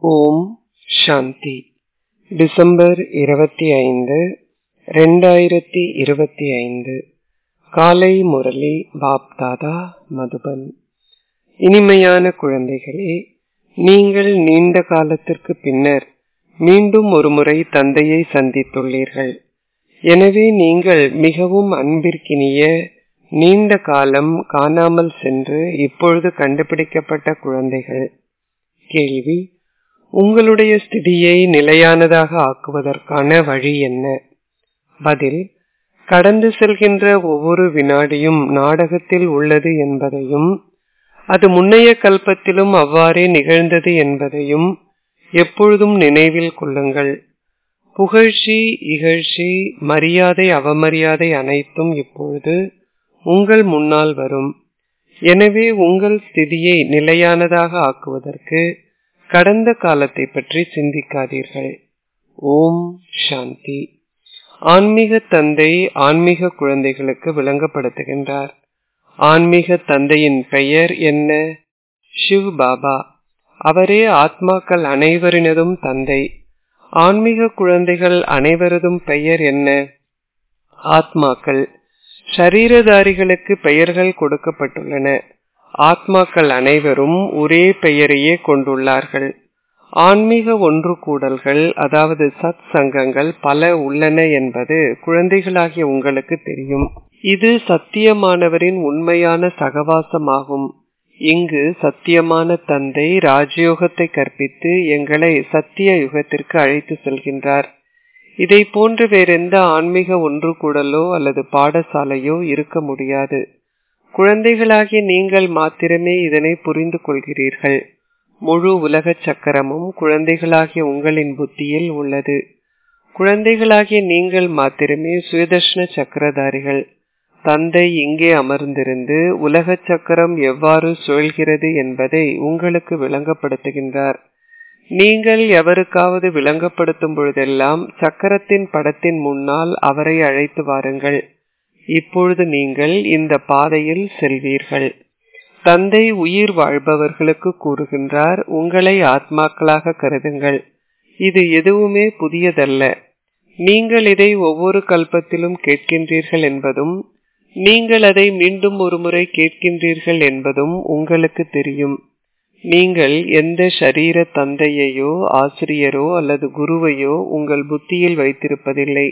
ஓம் சாந்தி December இருபத்தி ஐந்து ரெண்டாயிரத்தி இருபத்தி ஐந்து காலை முரளி பாப்தாதா மதுபன் இனிமையான குழந்தைகளே நீங்கள் நீண்ட காலத்திற்கு பின்னர் மீண்டும் ஒருமுறை தந்தையை சந்தித்துள்ளீர்கள் எனவே நீங்கள் மிகவும் அன்பிற்கினிய நீண்ட காலம் காணாமல் சென்று இப்பொழுது கண்டுபிடிக்கப்பட்ட குழந்தைகள் கேள்வி உங்களுடைய ஸ்திதியை நிலையானதாக ஆக்குவதற்கான வழி என்ன பதில் கடந்து செல்கின்ற ஒவ்வொரு வினாடியும் நாடகத்தில் உள்ளது என்பதையும் அது முன்னைய கல்பத்திலும் அவ்வாறே நிகழ்ந்தது என்பதையும் எப்பொழுதும் நினைவில் கொள்ளுங்கள் புகழ்ச்சி இகழ்ச்சி மரியாதை அவமரியாதை அனைத்தும் இப்பொழுது உங்கள் முன்னால் வரும் எனவே உங்கள் ஸ்திதியை நிலையானதாக ஆக்குவதற்கு கடந்த காலத்தை பற்றி சிந்திக்காதீர்கள் ஓம் சாந்தி ஆன்மீக தந்தை ஆன்மீக குழந்தைகளுக்கு விளங்கப்படுத்துகின்றார் ஆன்மீக தந்தையின் பெயர் என்ன சிவ் பாபா அவரே ஆத்மாக்கள் அனைவரினதும் தந்தை ஆன்மீக குழந்தைகள் அனைவரதும் பெயர் என்ன ஆத்மாக்கள் ஷரீரதாரிகளுக்கு பெயர்கள் கொடுக்கப்பட்டுள்ளன ஆத்மாக்கள் அனைவரும் ஒரே பெயரையே கொண்டுள்ளார்கள் ஆன்மீக ஒன்று கூடல்கள் அதாவது சத் சங்கங்கள் பல உள்ளன என்பது குழந்தைகளாகிய உங்களுக்கு தெரியும் இது சத்தியமானவரின் உண்மையான சகவாசமாகும் இங்கு சத்தியமான தந்தை ராஜயோகத்தை கற்பித்து எங்களை சத்திய யுகத்திற்கு அழைத்து செல்கின்றார் இதை போன்று வேறெந்த ஆன்மீக ஒன்று கூடலோ அல்லது பாடசாலையோ இருக்க முடியாது குழந்தைகளாகிய நீங்கள் மாத்திரமே இதனை புரிந்து கொள்கிறீர்கள் முழு உலக சக்கரமும் குழந்தைகளாகிய உங்களின் புத்தியில் உள்ளது குழந்தைகளாகிய நீங்கள் மாத்திரமே சுயதர்ஷன சக்கரதாரிகள் தந்தை இங்கே அமர்ந்திருந்து உலக சக்கரம் எவ்வாறு சுழல்கிறது என்பதை உங்களுக்கு விளங்கப்படுத்துகின்றார் நீங்கள் எவருக்காவது விளங்கப்படுத்தும் பொழுதெல்லாம் சக்கரத்தின் படத்தின் முன்னால் அவரை அழைத்து வாருங்கள் இப்பொழுது நீங்கள் இந்த பாதையில் செல்வீர்கள் தந்தை உயிர் வாழ்பவர்களுக்கு கூறுகின்றார் உங்களை ஆத்மாக்களாக கருதுங்கள் இது எதுவுமே புதியதல்ல நீங்கள் இதை ஒவ்வொரு கல்பத்திலும் கேட்கின்றீர்கள் என்பதும் நீங்கள் அதை மீண்டும் ஒருமுறை கேட்கின்றீர்கள் என்பதும் உங்களுக்கு தெரியும் நீங்கள் எந்த ஷரீர தந்தையையோ ஆசிரியரோ அல்லது குருவையோ உங்கள் புத்தியில் வைத்திருப்பதில்லை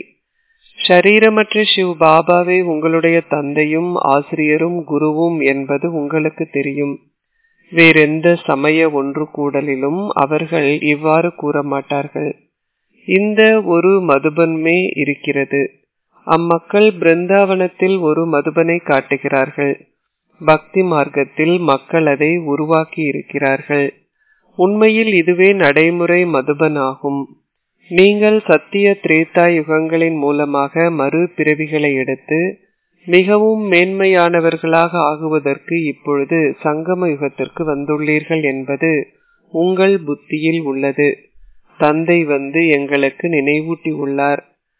ஷரீரமற்ற சிவ் பாபாவே உங்களுடைய தந்தையும் ஆசிரியரும் குருவும் என்பது உங்களுக்கு தெரியும் வேறெந்த சமய ஒன்று கூடலிலும் அவர்கள் இவ்வாறு கூற மாட்டார்கள் இந்த ஒரு மதுபன்மே இருக்கிறது அம்மக்கள் பிருந்தாவனத்தில் ஒரு மதுபனை காட்டுகிறார்கள் பக்தி மார்க்கத்தில் மக்கள் அதை உருவாக்கி இருக்கிறார்கள் உண்மையில் இதுவே நடைமுறை மதுபன் ஆகும் நீங்கள் சத்திய திரேதா யுகங்களின் மூலமாக மறு பிறவிகளை எடுத்து மிகவும் மேன்மையானவர்களாக ஆகுவதற்கு இப்பொழுது சங்கம யுகத்திற்கு வந்துள்ளீர்கள் என்பது உங்கள் புத்தியில் உள்ளது தந்தை வந்து எங்களுக்கு நினைவூட்டி உள்ளார்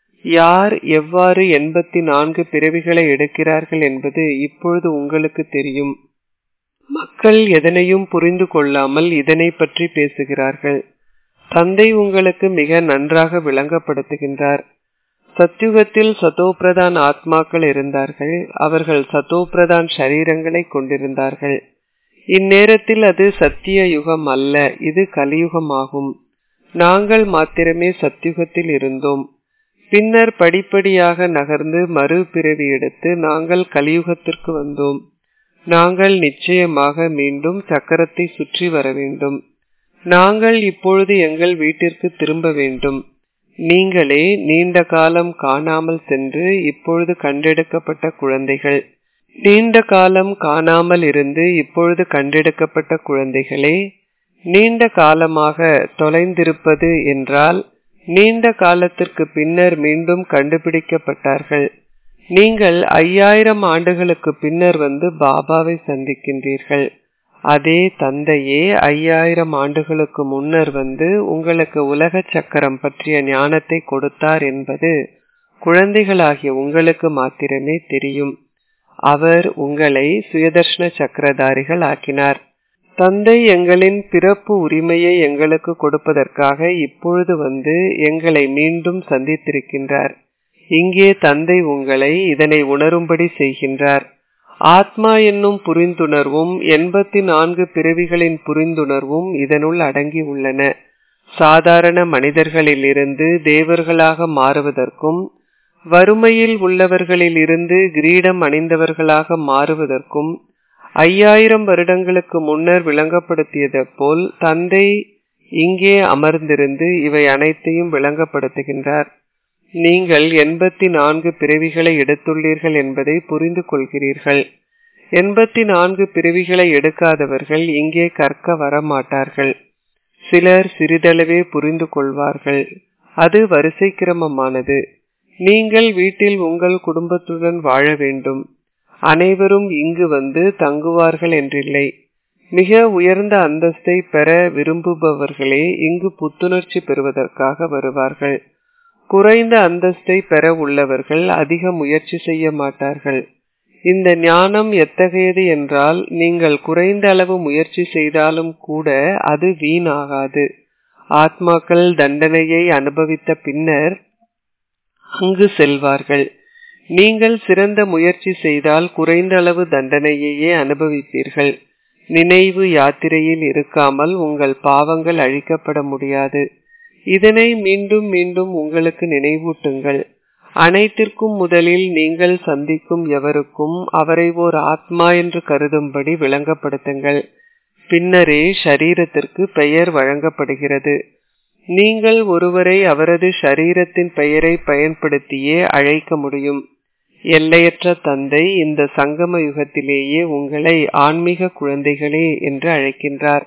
யார் எவ்வாறு எண்பத்தி நான்கு பிறவிகளை எடுக்கிறார்கள் என்பது இப்பொழுது உங்களுக்கு தெரியும் மக்கள் எதனையும் புரிந்து கொள்ளாமல் இதனை பற்றி பேசுகிறார்கள் தந்தை உங்களுக்கு மிக நன்றாக விளங்கப்படுத்துகின்றார் சத்யுகத்தில் சதோபிரதான் ஆத்மாக்கள் இருந்தார்கள் அவர்கள் சதோபிரதான் சரீரங்களை கொண்டிருந்தார்கள் இந்நேரத்தில் அது சத்திய யுகம் அல்ல இது கலியுகம் ஆகும் நாங்கள் மாத்திரமே சத்யுகத்தில் இருந்தோம் பின்னர் படிப்படியாக நகர்ந்து மறுபிறவி எடுத்து நாங்கள் கலியுகத்திற்கு வந்தோம் நாங்கள் நிச்சயமாக மீண்டும் சக்கரத்தை சுற்றி வர வேண்டும் நாங்கள் இப்பொழுது எங்கள் வீட்டிற்கு திரும்ப வேண்டும் நீங்களே நீண்ட காலம் காணாமல் சென்று இப்பொழுது கண்டெடுக்கப்பட்ட குழந்தைகள் நீண்ட காலம் காணாமல் இருந்து இப்பொழுது கண்டெடுக்கப்பட்ட குழந்தைகளே நீண்ட காலமாக தொலைந்திருப்பது என்றால் நீண்ட காலத்திற்கு பின்னர் மீண்டும் கண்டுபிடிக்கப்பட்டார்கள் நீங்கள் ஐயாயிரம் ஆண்டுகளுக்கு பின்னர் வந்து பாபாவை சந்திக்கின்றீர்கள் அதே தந்தையே ஐயாயிரம் ஆண்டுகளுக்கு முன்னர் வந்து உங்களுக்கு உலக சக்கரம் பற்றிய ஞானத்தை கொடுத்தார் என்பது குழந்தைகளாகிய உங்களுக்கு மாத்திரமே தெரியும் அவர் உங்களை சுயதர்ஷன சக்கரதாரிகள் ஆக்கினார் தந்தை எங்களின் பிறப்பு உரிமையை எங்களுக்கு கொடுப்பதற்காக இப்பொழுது வந்து எங்களை மீண்டும் சந்தித்திருக்கின்றார் இங்கே தந்தை உங்களை இதனை உணரும்படி செய்கின்றார் ஆத்மா என்னும் புரிந்துணர்வும் எண்பத்தி நான்கு பிறவிகளின் புரிந்துணர்வும் இதனுள் அடங்கி உள்ளன சாதாரண மனிதர்களிலிருந்து தேவர்களாக மாறுவதற்கும் வறுமையில் உள்ளவர்களில் இருந்து கிரீடம் அணிந்தவர்களாக மாறுவதற்கும் ஐயாயிரம் வருடங்களுக்கு முன்னர் விளங்கப்படுத்தியது போல் தந்தை இங்கே அமர்ந்திருந்து இவை அனைத்தையும் விளங்கப்படுத்துகின்றார் நீங்கள் எண்பத்தி நான்கு பிறவிகளை எடுத்துள்ளீர்கள் என்பதை புரிந்து கொள்கிறீர்கள் எண்பத்தி நான்கு பிறவிகளை எடுக்காதவர்கள் இங்கே கற்க வரமாட்டார்கள் சிலர் சிறிதளவே புரிந்து கொள்வார்கள் அது வரிசை கிரமமானது நீங்கள் வீட்டில் உங்கள் குடும்பத்துடன் வாழ வேண்டும் அனைவரும் இங்கு வந்து தங்குவார்கள் என்றில்லை மிக உயர்ந்த அந்தஸ்தை பெற விரும்புபவர்களே இங்கு புத்துணர்ச்சி பெறுவதற்காக வருவார்கள் குறைந்த அந்தஸ்தை பெற உள்ளவர்கள் அதிக முயற்சி செய்ய மாட்டார்கள் இந்த ஞானம் எத்தகையது என்றால் நீங்கள் குறைந்த அளவு முயற்சி செய்தாலும் கூட அது வீணாகாது ஆத்மாக்கள் தண்டனையை அனுபவித்த பின்னர் அங்கு செல்வார்கள் நீங்கள் சிறந்த முயற்சி செய்தால் குறைந்த அளவு தண்டனையையே அனுபவிப்பீர்கள் நினைவு யாத்திரையில் இருக்காமல் உங்கள் பாவங்கள் அழிக்கப்பட முடியாது இதனை மீண்டும் மீண்டும் உங்களுக்கு நினைவூட்டுங்கள் அனைத்திற்கும் முதலில் நீங்கள் சந்திக்கும் எவருக்கும் அவரை ஓர் ஆத்மா என்று கருதும்படி விளங்கப்படுத்துங்கள் பின்னரே ஷரீரத்திற்கு பெயர் வழங்கப்படுகிறது நீங்கள் ஒருவரை அவரது ஷரீரத்தின் பெயரை பயன்படுத்தியே அழைக்க முடியும் எல்லையற்ற தந்தை இந்த சங்கம யுகத்திலேயே உங்களை ஆன்மீக குழந்தைகளே என்று அழைக்கின்றார்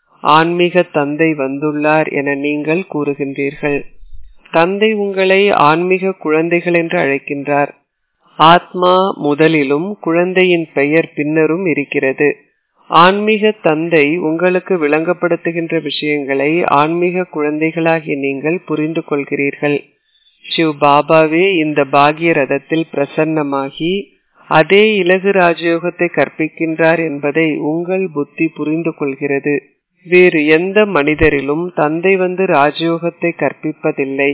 ஆன்மீக தந்தை வந்துள்ளார் என நீங்கள் கூறுகின்றீர்கள் தந்தை உங்களை ஆன்மீக குழந்தைகள் என்று அழைக்கின்றார் ஆத்மா முதலிலும் குழந்தையின் பெயர் பின்னரும் இருக்கிறது ஆன்மீக தந்தை உங்களுக்கு விளங்கப்படுத்துகின்ற விஷயங்களை ஆன்மீக குழந்தைகளாகிய நீங்கள் புரிந்து கொள்கிறீர்கள் சிவ் பாபாவே இந்த பாகிய ரதத்தில் பிரசன்னமாகி அதே இலகு ராஜயோகத்தை கற்பிக்கின்றார் என்பதை உங்கள் புத்தி புரிந்து கொள்கிறது வேறு எந்த மனிதரிலும் தந்தை வந்து ராஜயோகத்தை கற்பிப்பதில்லை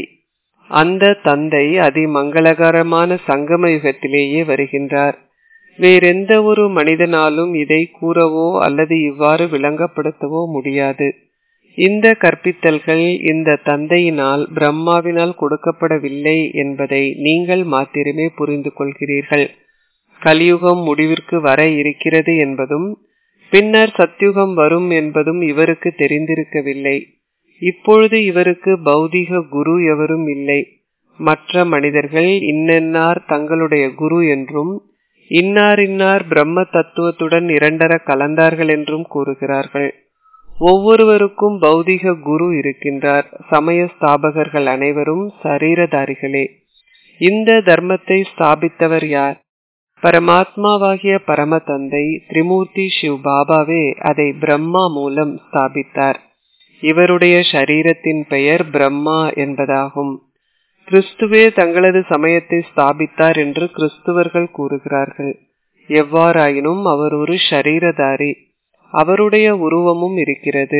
அந்த தந்தை அதிமங்களகரமான சங்கம யுகத்திலேயே வருகின்றார் வேறெந்த ஒரு மனிதனாலும் இதை கூறவோ அல்லது இவ்வாறு விளங்கப்படுத்தவோ முடியாது இந்த கற்பித்தல்கள் இந்த தந்தையினால் பிரம்மாவினால் கொடுக்கப்படவில்லை என்பதை நீங்கள் மாத்திரமே புரிந்து கொள்கிறீர்கள் கலியுகம் முடிவிற்கு வர இருக்கிறது என்பதும் பின்னர் சத்யுகம் வரும் என்பதும் இவருக்கு தெரிந்திருக்கவில்லை இப்பொழுது இவருக்கு பௌதிக குரு எவரும் இல்லை மற்ற மனிதர்கள் இன்னென்னார் தங்களுடைய குரு என்றும் இன்னார் இன்னார் பிரம்ம தத்துவத்துடன் இரண்டர கலந்தார்கள் என்றும் கூறுகிறார்கள் ஒவ்வொருவருக்கும் பௌதிக குரு இருக்கின்றார் சமய ஸ்தாபகர்கள் அனைவரும் சரீரதாரிகளே இந்த தர்மத்தை ஸ்தாபித்தவர் யார் பரமாத்மாவாகிய பரம தந்தை திரிமூர்த்தி சிவ் பாபாவே அதை பிரம்மா மூலம் ஸ்தாபித்தார் இவருடைய ஷரீரத்தின் பெயர் பிரம்மா என்பதாகும் கிறிஸ்துவே தங்களது சமயத்தை ஸ்தாபித்தார் என்று கிறிஸ்துவர்கள் கூறுகிறார்கள் எவ்வாறாயினும் அவர் ஒரு ஷரீரதாரி அவருடைய உருவமும் இருக்கிறது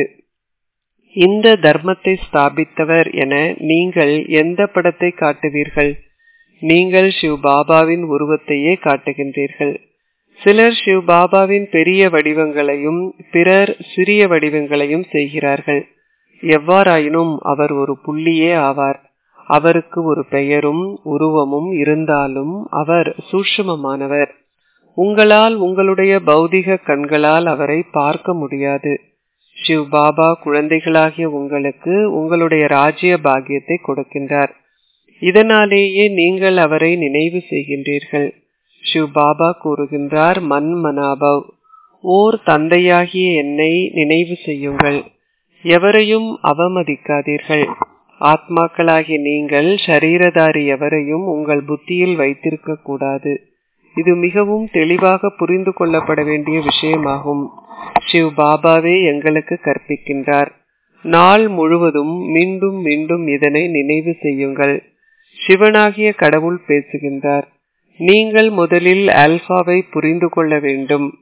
இந்த தர்மத்தை ஸ்தாபித்தவர் என நீங்கள் எந்த படத்தை காட்டுவீர்கள் நீங்கள் சிவ் பாபாவின் உருவத்தையே காட்டுகின்றீர்கள் சிலர் சிவ் பாபாவின் பெரிய வடிவங்களையும் பிறர் சிறிய வடிவங்களையும் செய்கிறார்கள் எவ்வாறாயினும் அவர் ஒரு புள்ளியே ஆவார் அவருக்கு ஒரு பெயரும் உருவமும் இருந்தாலும் அவர் சூட்சுமமானவர் உங்களால் உங்களுடைய பௌதிக கண்களால் அவரை பார்க்க முடியாது சிவ் பாபா குழந்தைகளாகிய உங்களுக்கு உங்களுடைய ராஜ்ய பாக்கியத்தை கொடுக்கின்றார் இதனாலேயே நீங்கள் அவரை நினைவு செய்கின்றீர்கள் சிவ் பாபா கூறுகின்றார் மன் மனாபவ் ஓர் தந்தையாகிய என்னை நினைவு செய்யுங்கள் எவரையும் அவமதிக்காதீர்கள் ஆத்மாக்களாகிய நீங்கள் ஷரீரதாரி எவரையும் உங்கள் புத்தியில் வைத்திருக்க கூடாது இது மிகவும் தெளிவாக புரிந்து கொள்ளப்பட வேண்டிய விஷயமாகும் சிவ் பாபாவே எங்களுக்கு கற்பிக்கின்றார் நாள் முழுவதும் மீண்டும் மீண்டும் இதனை நினைவு செய்யுங்கள் சிவனாகிய கடவுள் பேசுகின்றார் நீங்கள் முதலில் ஆல்பாவை புரிந்து கொள்ள வேண்டும்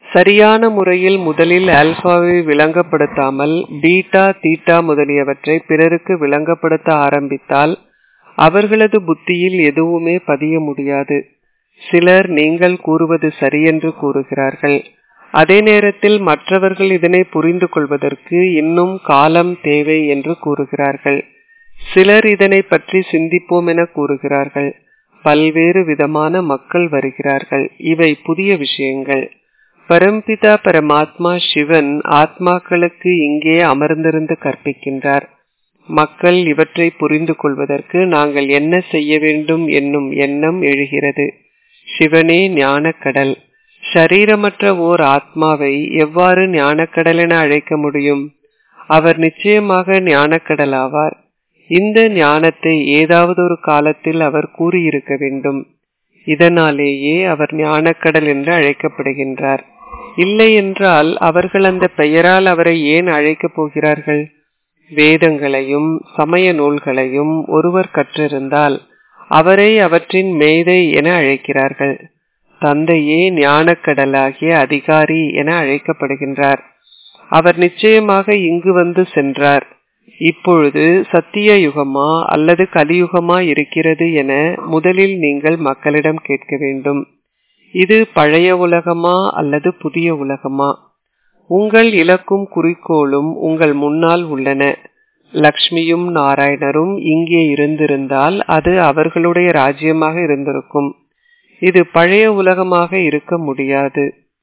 சரியான முறையில் முதலில் ஆல்பாவை விளங்கப்படுத்தாமல் பீட்டா தீட்டா முதலியவற்றை பிறருக்கு விளங்கப்படுத்த ஆரம்பித்தால் அவர்களது புத்தியில் எதுவுமே பதிய முடியாது சிலர் நீங்கள் கூறுவது சரியென்று கூறுகிறார்கள் அதே நேரத்தில் மற்றவர்கள் இதனை புரிந்து கொள்வதற்கு இன்னும் காலம் தேவை என்று கூறுகிறார்கள் சிலர் இதனை பற்றி சிந்திப்போம் என கூறுகிறார்கள் பல்வேறு விதமான மக்கள் வருகிறார்கள் இவை புதிய விஷயங்கள் பரம்பிதா பரமாத்மா சிவன் ஆத்மாக்களுக்கு இங்கே அமர்ந்திருந்து கற்பிக்கின்றார் மக்கள் இவற்றை புரிந்து கொள்வதற்கு நாங்கள் என்ன செய்ய வேண்டும் என்னும் எண்ணம் எழுகிறது சிவனே ஞானக்கடல் ஷரீரமற்ற ஓர் ஆத்மாவை எவ்வாறு ஞானக்கடல் என அழைக்க முடியும் அவர் நிச்சயமாக ஞானக்கடல் ஆவார் இந்த ஞானத்தை ஏதாவது ஒரு காலத்தில் அவர் கூறியிருக்க வேண்டும் இதனாலேயே அவர் ஞானக்கடல் என்று அழைக்கப்படுகின்றார் இல்லை என்றால் அவர்கள் அந்த பெயரால் அவரை ஏன் அழைக்கப் போகிறார்கள் வேதங்களையும் சமய நூல்களையும் ஒருவர் கற்றிருந்தால் அவரை அவற்றின் மேதை என அழைக்கிறார்கள் தந்தையே ஞானக்கடலாகிய அதிகாரி என அழைக்கப்படுகின்றார் அவர் நிச்சயமாக இங்கு வந்து சென்றார் இப்பொழுது சத்திய யுகமா அல்லது கலியுகமா இருக்கிறது என முதலில் நீங்கள் மக்களிடம் கேட்க வேண்டும் இது பழைய உலகமா அல்லது புதிய உலகமா உங்கள் இலக்கும் குறிக்கோளும் உங்கள் முன்னால் உள்ளன லக்ஷ்மியும் நாராயணரும் இங்கே இருந்திருந்தால் அது அவர்களுடைய ராஜ்யமாக இருந்திருக்கும் இது பழைய உலகமாக இருக்க முடியாது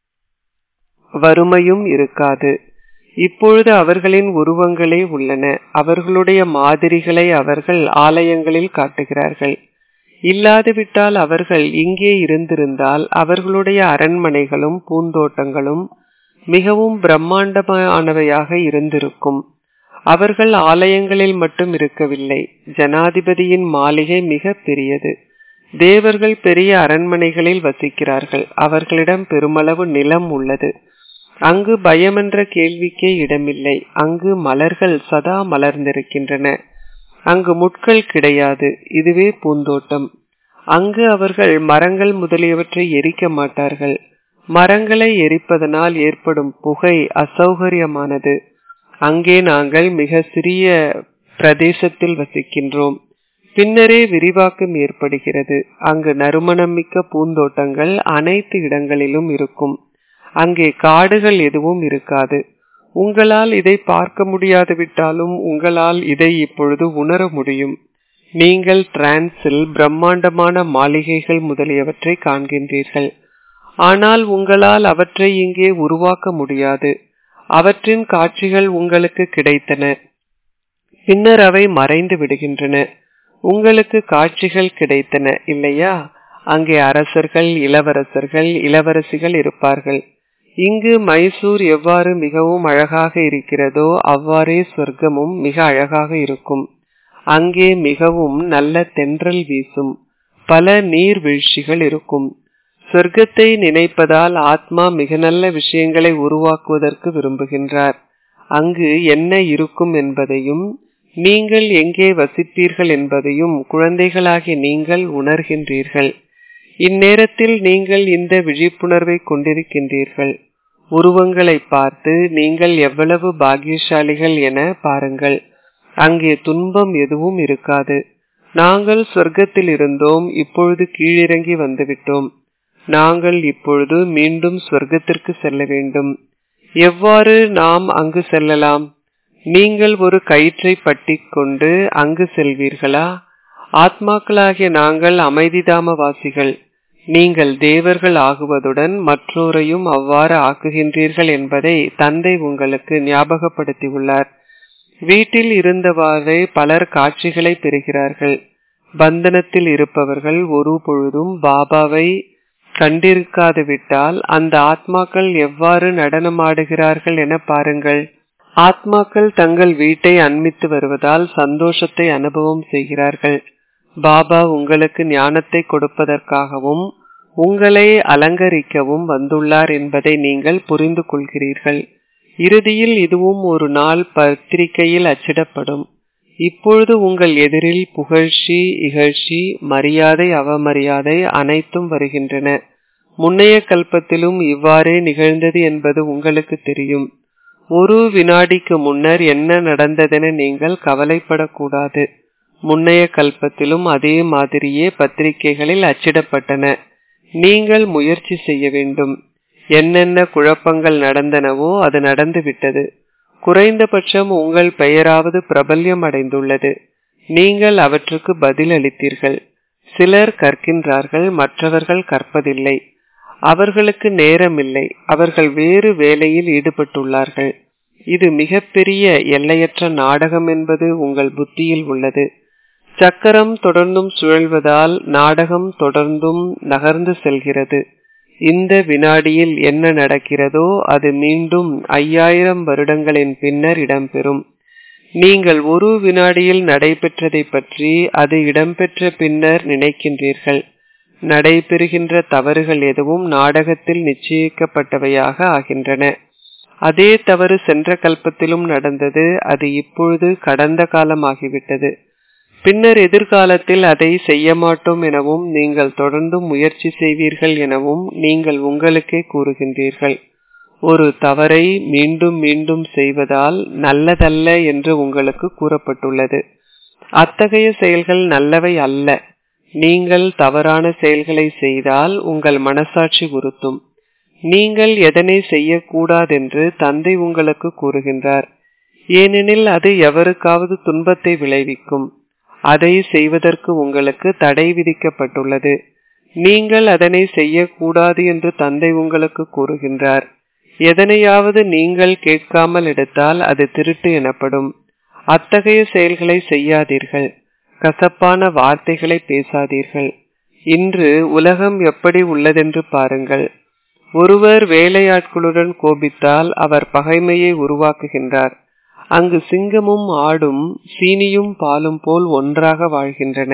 வறுமையும் இருக்காது இப்பொழுது அவர்களின் உருவங்களே உள்ளன அவர்களுடைய மாதிரிகளை அவர்கள் ஆலயங்களில் காட்டுகிறார்கள் இல்லாதுவிட்டால் அவர்கள் இங்கே இருந்திருந்தால் அவர்களுடைய அரண்மனைகளும் பூந்தோட்டங்களும் மிகவும் பிரம்மாண்டமானவையாக இருந்திருக்கும் அவர்கள் ஆலயங்களில் மட்டும் இருக்கவில்லை ஜனாதிபதியின் மாளிகை மிக பெரியது தேவர்கள் பெரிய அரண்மனைகளில் வசிக்கிறார்கள் அவர்களிடம் பெருமளவு நிலம் உள்ளது அங்கு பயமென்ற கேள்விக்கே இடமில்லை அங்கு மலர்கள் சதா மலர்ந்திருக்கின்றன அங்கு முட்கள் கிடையாது இதுவே பூந்தோட்டம் அங்கு அவர்கள் மரங்கள் முதலியவற்றை எரிக்க மாட்டார்கள் மரங்களை எரிப்பதனால் ஏற்படும் புகை அசௌகரியமானது அங்கே நாங்கள் மிக சிறிய பிரதேசத்தில் வசிக்கின்றோம் பின்னரே விரிவாக்கம் ஏற்படுகிறது அங்கு நறுமணமிக்க பூந்தோட்டங்கள் அனைத்து இடங்களிலும் இருக்கும் அங்கே காடுகள் எதுவும் இருக்காது உங்களால் இதை பார்க்க முடியாது விட்டாலும் உங்களால் இதை இப்பொழுது உணர முடியும் நீங்கள் டிரான்ஸில் பிரம்மாண்டமான மாளிகைகள் முதலியவற்றை காண்கின்றீர்கள் ஆனால் உங்களால் அவற்றை இங்கே உருவாக்க முடியாது அவற்றின் காட்சிகள் உங்களுக்கு கிடைத்தன பின்னர் அவை மறைந்து விடுகின்றன உங்களுக்கு காட்சிகள் கிடைத்தன இல்லையா அங்கே அரசர்கள் இளவரசர்கள் இளவரசிகள் இருப்பார்கள் இங்கு மைசூர் எவ்வாறு மிகவும் அழகாக இருக்கிறதோ அவ்வாறே சொர்க்கமும் மிக அழகாக இருக்கும் அங்கே மிகவும் நல்ல தென்றல் வீசும் பல நீர்வீழ்ச்சிகள் இருக்கும் சொர்க்கத்தை நினைப்பதால் ஆத்மா மிக நல்ல விஷயங்களை உருவாக்குவதற்கு விரும்புகின்றார் அங்கு என்ன இருக்கும் என்பதையும் நீங்கள் எங்கே வசிப்பீர்கள் என்பதையும் குழந்தைகளாகிய நீங்கள் உணர்கின்றீர்கள் இந்நேரத்தில் நீங்கள் இந்த விழிப்புணர்வை கொண்டிருக்கின்றீர்கள் உருவங்களை பார்த்து நீங்கள் எவ்வளவு பாக்கியசாலிகள் என பாருங்கள் அங்கே துன்பம் எதுவும் இருக்காது நாங்கள் சொர்க்கத்தில் இருந்தோம் இப்பொழுது கீழிறங்கி வந்துவிட்டோம் நாங்கள் இப்பொழுது மீண்டும் சொர்க்கத்திற்கு செல்ல வேண்டும் எவ்வாறு நாம் அங்கு செல்லலாம் நீங்கள் ஒரு கயிற்றை பட்டி கொண்டு அங்கு செல்வீர்களா ஆத்மாக்களாகிய நாங்கள் அமைதிதாம வாசிகள் நீங்கள் தேவர்கள் ஆகுவதுடன் மற்றோரையும் அவ்வாறு ஆக்குகின்றீர்கள் என்பதை தந்தை உங்களுக்கு ஞாபகப்படுத்தியுள்ளார் வீட்டில் இருந்தவாறே பலர் காட்சிகளை பெறுகிறார்கள் பந்தனத்தில் இருப்பவர்கள் ஒரு பொழுதும் பாபாவை கண்டிருக்காது விட்டால் அந்த ஆத்மாக்கள் எவ்வாறு நடனமாடுகிறார்கள் என பாருங்கள் ஆத்மாக்கள் தங்கள் வீட்டை அண்மித்து வருவதால் சந்தோஷத்தை அனுபவம் செய்கிறார்கள் பாபா உங்களுக்கு ஞானத்தை கொடுப்பதற்காகவும் உங்களை அலங்கரிக்கவும் வந்துள்ளார் என்பதை நீங்கள் புரிந்து கொள்கிறீர்கள் இறுதியில் இதுவும் ஒரு நாள் பத்திரிகையில் அச்சிடப்படும் இப்பொழுது உங்கள் எதிரில் புகழ்ச்சி இகழ்ச்சி மரியாதை அவமரியாதை அனைத்தும் வருகின்றன முன்னைய கல்பத்திலும் இவ்வாறே நிகழ்ந்தது என்பது உங்களுக்கு தெரியும் ஒரு வினாடிக்கு முன்னர் என்ன நடந்ததென நீங்கள் கவலைப்படக்கூடாது முன்னைய கல்பத்திலும் அதே மாதிரியே பத்திரிகைகளில் அச்சிடப்பட்டன நீங்கள் முயற்சி செய்ய வேண்டும் என்னென்ன குழப்பங்கள் நடந்தனவோ அது நடந்துவிட்டது குறைந்தபட்சம் உங்கள் பெயராவது பிரபல்யம் அடைந்துள்ளது நீங்கள் அவற்றுக்கு பதில் அளித்தீர்கள் சிலர் கற்கின்றார்கள் மற்றவர்கள் கற்பதில்லை அவர்களுக்கு நேரமில்லை அவர்கள் வேறு வேலையில் ஈடுபட்டுள்ளார்கள் இது மிகப்பெரிய எல்லையற்ற நாடகம் என்பது உங்கள் புத்தியில் உள்ளது சக்கரம் தொடர்ந்தும் சுழல்வதால் நாடகம் தொடர்ந்தும் நகர்ந்து செல்கிறது இந்த வினாடியில் என்ன நடக்கிறதோ அது மீண்டும் ஐயாயிரம் வருடங்களின் பின்னர் இடம்பெறும் நீங்கள் ஒரு வினாடியில் நடைபெற்றதை பற்றி அது இடம்பெற்ற பின்னர் நினைக்கின்றீர்கள் நடைபெறுகின்ற தவறுகள் எதுவும் நாடகத்தில் நிச்சயிக்கப்பட்டவையாக ஆகின்றன அதே தவறு சென்ற கல்பத்திலும் நடந்தது அது இப்பொழுது கடந்த காலமாகிவிட்டது பின்னர் எதிர்காலத்தில் அதை செய்ய மாட்டோம் எனவும் நீங்கள் தொடர்ந்து முயற்சி செய்வீர்கள் எனவும் நீங்கள் உங்களுக்கே கூறுகின்றீர்கள் ஒரு தவறை மீண்டும் மீண்டும் செய்வதால் நல்லதல்ல என்று உங்களுக்கு கூறப்பட்டுள்ளது அத்தகைய செயல்கள் நல்லவை அல்ல நீங்கள் தவறான செயல்களை செய்தால் உங்கள் மனசாட்சி உறுத்தும் நீங்கள் எதனை செய்யக்கூடாதென்று தந்தை உங்களுக்கு கூறுகின்றார் ஏனெனில் அது எவருக்காவது துன்பத்தை விளைவிக்கும் அதை செய்வதற்கு உங்களுக்கு தடை விதிக்கப்பட்டுள்ளது நீங்கள் அதனை செய்யக்கூடாது என்று தந்தை உங்களுக்கு கூறுகின்றார் எதனையாவது நீங்கள் கேட்காமல் எடுத்தால் அது திருட்டு எனப்படும் அத்தகைய செயல்களை செய்யாதீர்கள் கசப்பான வார்த்தைகளை பேசாதீர்கள் இன்று உலகம் எப்படி உள்ளதென்று பாருங்கள் ஒருவர் வேலையாட்களுடன் கோபித்தால் அவர் பகைமையை உருவாக்குகின்றார் அங்கு சிங்கமும் ஆடும் சீனியும் பாலும் போல் ஒன்றாக வாழ்கின்றன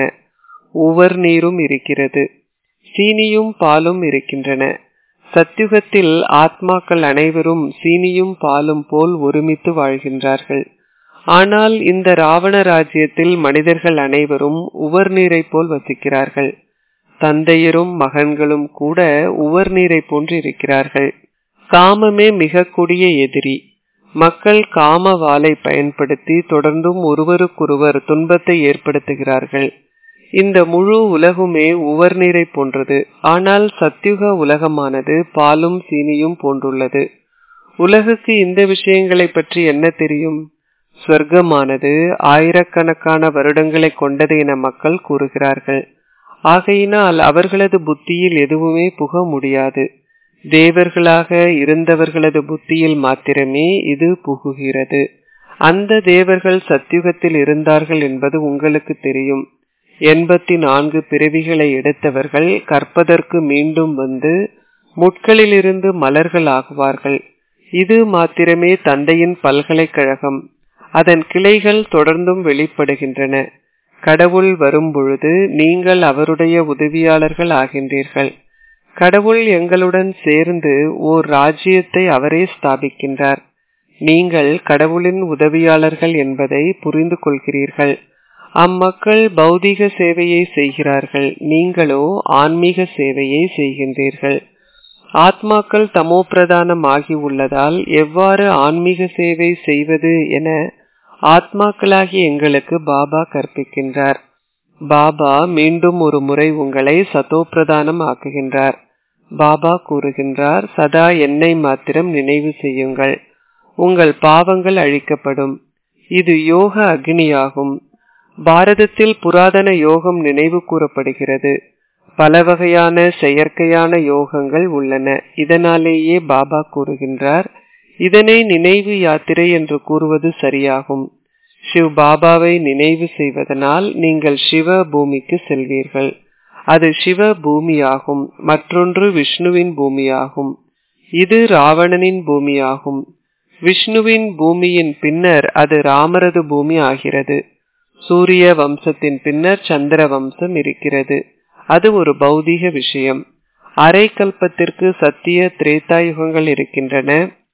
உவர் நீரும் இருக்கிறது சீனியும் பாலும் இருக்கின்றன சத்யுகத்தில் ஆத்மாக்கள் அனைவரும் சீனியும் பாலும் போல் ஒருமித்து வாழ்கின்றார்கள் ஆனால் இந்த ராவண ராஜ்யத்தில் மனிதர்கள் அனைவரும் உவர் நீரை போல் வசிக்கிறார்கள் தந்தையரும் மகன்களும் கூட உவர் நீரை போன்று இருக்கிறார்கள் காமமே மிக கொடிய எதிரி மக்கள் காம வாளை பயன்படுத்தி தொடர்ந்தும் ஒருவருக்கொருவர் துன்பத்தை ஏற்படுத்துகிறார்கள் இந்த முழு உலகுமே உவர் நீரை போன்றது ஆனால் சத்யுக உலகமானது பாலும் சீனியும் போன்றுள்ளது உலகுக்கு இந்த விஷயங்களை பற்றி என்ன தெரியும் சொர்க்கமானது ஆயிரக்கணக்கான வருடங்களை கொண்டது என மக்கள் கூறுகிறார்கள் ஆகையினால் அவர்களது புத்தியில் எதுவுமே புக முடியாது தேவர்களாக இருந்தவர்களது புத்தியில் மாத்திரமே இது புகுகிறது அந்த தேவர்கள் சத்யுகத்தில் இருந்தார்கள் என்பது உங்களுக்கு தெரியும் எண்பத்தி நான்கு பிறவிகளை எடுத்தவர்கள் கற்பதற்கு மீண்டும் வந்து முட்களிலிருந்து மலர்கள் ஆகுவார்கள் இது மாத்திரமே தந்தையின் பல்கலைக்கழகம் அதன் கிளைகள் தொடர்ந்தும் வெளிப்படுகின்றன கடவுள் வரும்பொழுது நீங்கள் அவருடைய உதவியாளர்கள் ஆகின்றீர்கள் கடவுள் எங்களுடன் சேர்ந்து ஓர் ராஜ்யத்தை அவரே ஸ்தாபிக்கின்றார் நீங்கள் கடவுளின் உதவியாளர்கள் என்பதை புரிந்து கொள்கிறீர்கள் அம்மக்கள் பௌதிக சேவையை செய்கிறார்கள் நீங்களோ ஆன்மீக சேவையை செய்கின்றீர்கள் ஆத்மாக்கள் தமோ பிரதானம் ஆகி உள்ளதால் எவ்வாறு ஆன்மீக சேவை செய்வது என ஆத்மாக்களாகி எங்களுக்கு பாபா கற்பிக்கின்றார் பாபா மீண்டும் ஒரு முறை உங்களை சதோப்பிரதானம் ஆக்குகின்றார் பாபா கூறுகின்றார் சதா என்னை மாத்திரம் நினைவு செய்யுங்கள் உங்கள் பாவங்கள் அழிக்கப்படும் இது யோக அக்னியாகும் பாரதத்தில் புராதன யோகம் நினைவு கூறப்படுகிறது பல வகையான செயற்கையான யோகங்கள் உள்ளன இதனாலேயே பாபா கூறுகின்றார் இதனை நினைவு யாத்திரை என்று கூறுவது சரியாகும் சிவ் பாபாவை நினைவு செய்வதனால் நீங்கள் சிவ பூமிக்கு செல்வீர்கள் அது சிவ பூமியாகும் மற்றொன்று விஷ்ணுவின் பூமியாகும் இது ராவணனின் பூமியாகும் விஷ்ணுவின் பூமியின் பின்னர் அது ராமரது பூமி ஆகிறது சூரிய வம்சத்தின் பின்னர் சந்திர வம்சம் இருக்கிறது அது ஒரு பௌதீக விஷயம் அரை கல்பத்திற்கு சத்திய திரேதாயுகங்கள் இருக்கின்றன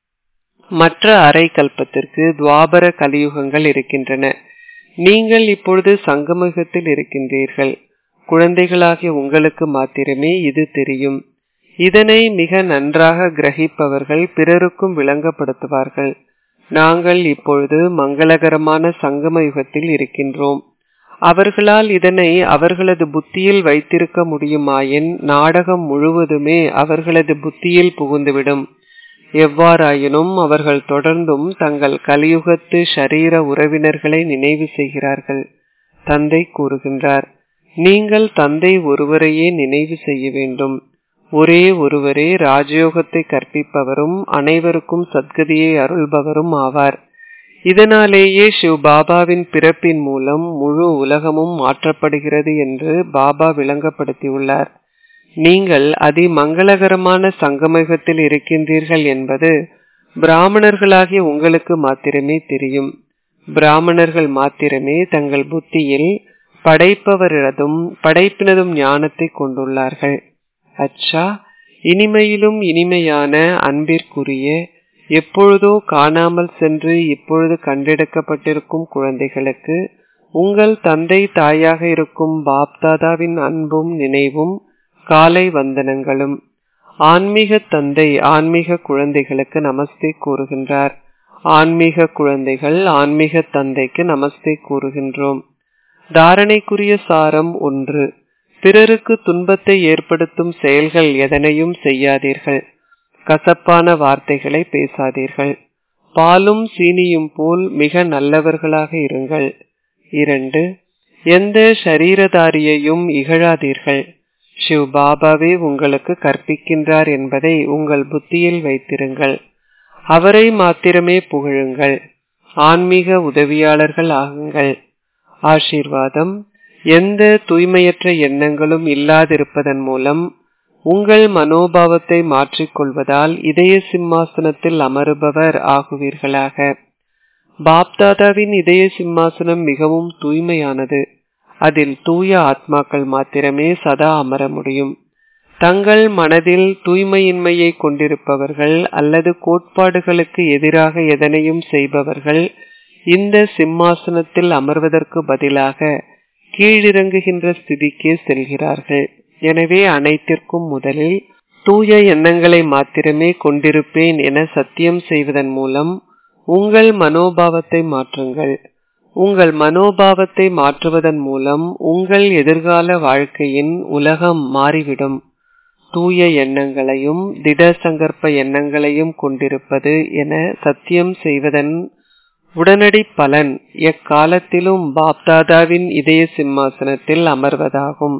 மற்ற அரை கல்பத்திற்கு துவாபர கலியுகங்கள் இருக்கின்றன நீங்கள் இப்பொழுது சங்கமுகத்தில் இருக்கின்றீர்கள் குழந்தைகளாகிய உங்களுக்கு மாத்திரமே இது தெரியும் இதனை மிக நன்றாக கிரகிப்பவர்கள் பிறருக்கும் விளங்கப்படுத்துவார்கள் நாங்கள் இப்பொழுது மங்களகரமான சங்கம யுகத்தில் இருக்கின்றோம் அவர்களால் இதனை அவர்களது புத்தியில் வைத்திருக்க முடியுமாயின் நாடகம் முழுவதுமே அவர்களது புத்தியில் புகுந்துவிடும் எவ்வாறாயினும் அவர்கள் தொடர்ந்தும் தங்கள் கலியுகத்து ஷரீர உறவினர்களை நினைவு செய்கிறார்கள் தந்தை கூறுகின்றார் நீங்கள் தந்தை ஒருவரையே நினைவு செய்ய வேண்டும் ஒரே ஒருவரே ராஜயோகத்தை கற்பிப்பவரும் அனைவருக்கும் சத்கதியை அருள்பவரும் ஆவார் இதனாலேயே சிவ் பாபாவின் பிறப்பின் மூலம் முழு உலகமும் மாற்றப்படுகிறது என்று பாபா விளங்கப்படுத்தியுள்ளார் நீங்கள் அதி மங்களகரமான சங்கமயுகத்தில் இருக்கின்றீர்கள் என்பது பிராமணர்களாகிய உங்களுக்கு மாத்திரமே தெரியும் பிராமணர்கள் மாத்திரமே தங்கள் புத்தியில் படைப்பவரிடதும் படைப்பினதும் ஞானத்தை கொண்டுள்ளார்கள் அச்சா இனிமையிலும் இனிமையான அன்பிற்குரிய எப்பொழுதோ காணாமல் சென்று இப்பொழுது கண்டெடுக்கப்பட்டிருக்கும் குழந்தைகளுக்கு உங்கள் தந்தை தாயாக இருக்கும் பாப்தாதாவின் அன்பும் நினைவும் காலை வந்தனங்களும் ஆன்மீக தந்தை ஆன்மீக குழந்தைகளுக்கு நமஸ்தே கூறுகின்றார் ஆன்மீக குழந்தைகள் ஆன்மீக தந்தைக்கு நமஸ்தே கூறுகின்றோம் தாரணைக்குரிய சாரம் ஒன்று பிறருக்கு துன்பத்தை ஏற்படுத்தும் செயல்கள் எதனையும் செய்யாதீர்கள் கசப்பான வார்த்தைகளை பேசாதீர்கள் பாலும் சீனியும் போல் மிக நல்லவர்களாக இருங்கள் இரண்டு எந்த ஷரீரதாரியையும் இகழாதீர்கள் சிவ் பாபாவே உங்களுக்கு கற்பிக்கின்றார் என்பதை உங்கள் புத்தியில் வைத்திருங்கள் அவரை மாத்திரமே புகழுங்கள் ஆன்மீக உதவியாளர்கள் ஆகுங்கள் ஆசீர்வாதம் எந்த தூய்மையற்ற எண்ணங்களும் இல்லாதிருப்பதன் மூலம் உங்கள் மனோபாவத்தை மாற்றிக்கொள்வதால் இதய சிம்மாசனத்தில் அமருபவர் ஆகுவீர்களாக பாப்தாதாவின் இதய சிம்மாசனம் மிகவும் தூய்மையானது அதில் தூய ஆத்மாக்கள் மாத்திரமே சதா அமர முடியும் தங்கள் மனதில் தூய்மையின்மையை கொண்டிருப்பவர்கள் அல்லது கோட்பாடுகளுக்கு எதிராக எதனையும் செய்பவர்கள் இந்த சிம்மாசனத்தில் அமர்வதற்கு பதிலாக கீழிறங்குகின்ற ஸ்திதிக்கே செல்கிறார்கள் எனவே அனைத்திற்கும் முதலில் தூய எண்ணங்களை மாத்திரமே கொண்டிருப்பேன் என சத்தியம் செய்வதன் மூலம் உங்கள் மனோபாவத்தை மாற்றுங்கள் உங்கள் மனோபாவத்தை மாற்றுவதன் மூலம் உங்கள் எதிர்கால வாழ்க்கையின் உலகம் மாறிவிடும் தூய எண்ணங்களையும் திட சங்கற்ப எண்ணங்களையும் கொண்டிருப்பது என சத்தியம் செய்வதன் உடனடி பலன் எக்காலத்திலும் பாப்தாதாவின் இதய சிம்மாசனத்தில் அமர்வதாகும்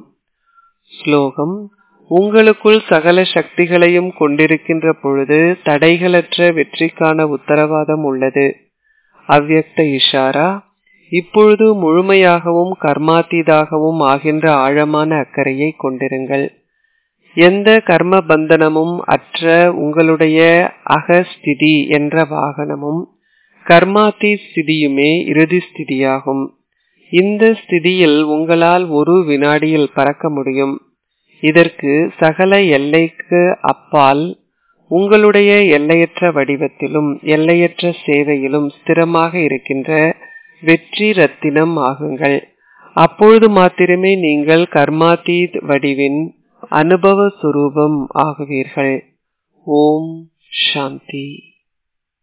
ஸ்லோகம் உங்களுக்குள் சகல சக்திகளையும் கொண்டிருக்கின்ற பொழுது தடைகளற்ற வெற்றிக்கான உத்தரவாதம் உள்ளது அவ்யக்த இஷாரா இப்பொழுது முழுமையாகவும் கர்மாத்தீதாகவும் ஆகின்ற ஆழமான அக்கறையை கொண்டிருங்கள் எந்த கர்ம பந்தனமும் அற்ற உங்களுடைய அகஸ்திதி என்ற வாகனமும் கர்மாத்தி ஸ்திதியுமே இறுதி ஸ்திதியாகும் இந்த ஸ்திதியில் உங்களால் ஒரு வினாடியில் பறக்க முடியும் இதற்கு சகல எல்லைக்கு அப்பால் உங்களுடைய எல்லையற்ற வடிவத்திலும் எல்லையற்ற சேவையிலும் ஸ்திரமாக இருக்கின்ற வெற்றி ரத்தினம் ஆகுங்கள் அப்பொழுது மாத்திரமே நீங்கள் கர்மாத்தீத் வடிவின் அனுபவ சுரூபம் ஆகுவீர்கள் ஓம் சாந்தி